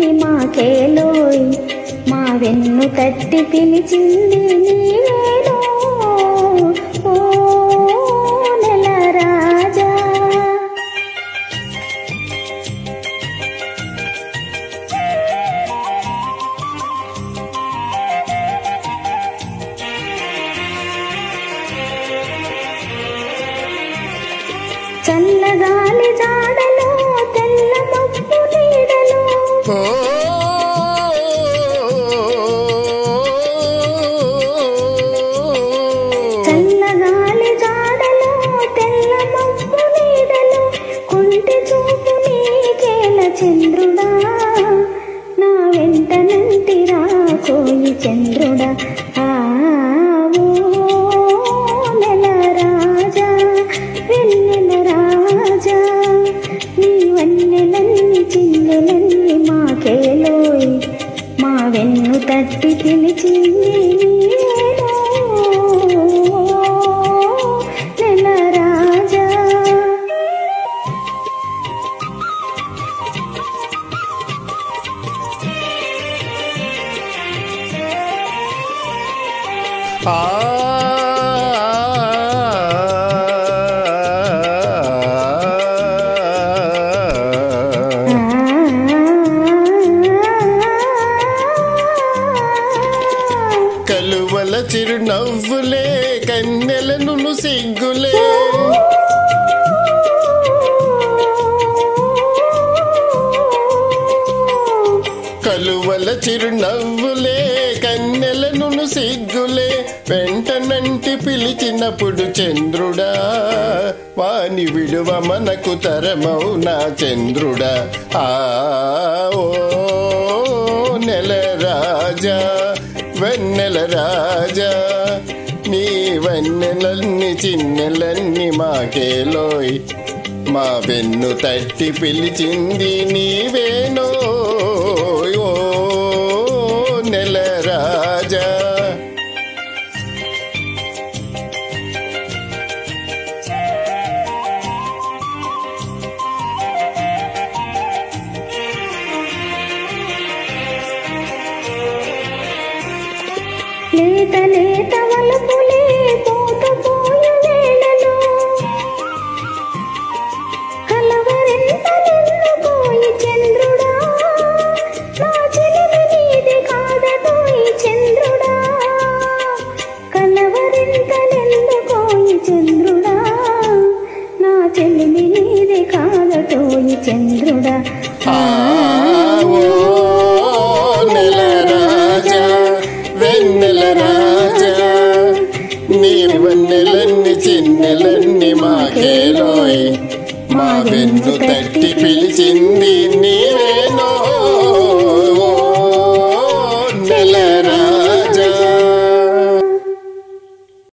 చిన్నెలన్ని మాకేలోయ్ మా వెన్ను తట్టి పిలిచింది నీవేనో ఓ నెల రాజా చల్లగాలి జాడలో తెల్ల మబ్బు నీడలో ఓ చల్లగాలి జాడలో తెల్ల మబ్బు నీడలో కుంటి చూపు నీకేల చంద్రుడా నా వెంట నంటి రాకోయి చంద్రుడా ఆ ఓ నెల రాజా వెన్నెల రాజా నీ వన్నెలన్ని చిన్నెలన్ని మాకేలోయ్ మా వెన్ను తట్టి పిలిచింది నీవేనో నెల రాజా ఆ కలువల చిరునవ్వులే కన్నెలను సిగ్గులే కలువల చిరునవ్వులే కన్నెలను సిగ్గులే వెంటనంటి పిలిచినప్పుడు చంద్రుడా వాని విడువ మనకు తరమౌనా చంద్రుడా ఆ ఓ నెల రాజా వెన్నెల రాజా నీ వన్నెలన్ని చిన్నెలన్ని మాకేలోయ్ మా వెన్ను తట్టి పిలిచింది నీవేనో ఓ నెల రాజా లేత లేత వలపులే పోత పోయు వేళలో కలవరింతలెన్నుకోయి చంద్రుడా నా చెలిమి నీది కాదటోయి చంద్రుడా కలవరింతలెన్నుకోయి చంద్రుడా నా చెలిమి నీది కాదటోయి చంద్రుడా ఆ ఓ నెల రాజా వెన్నెల రాజా నీ వన్నెలన్ని చిన్నెలన్ని మాకేలోయ్ మా వెన్ను తట్టి పిలిచింది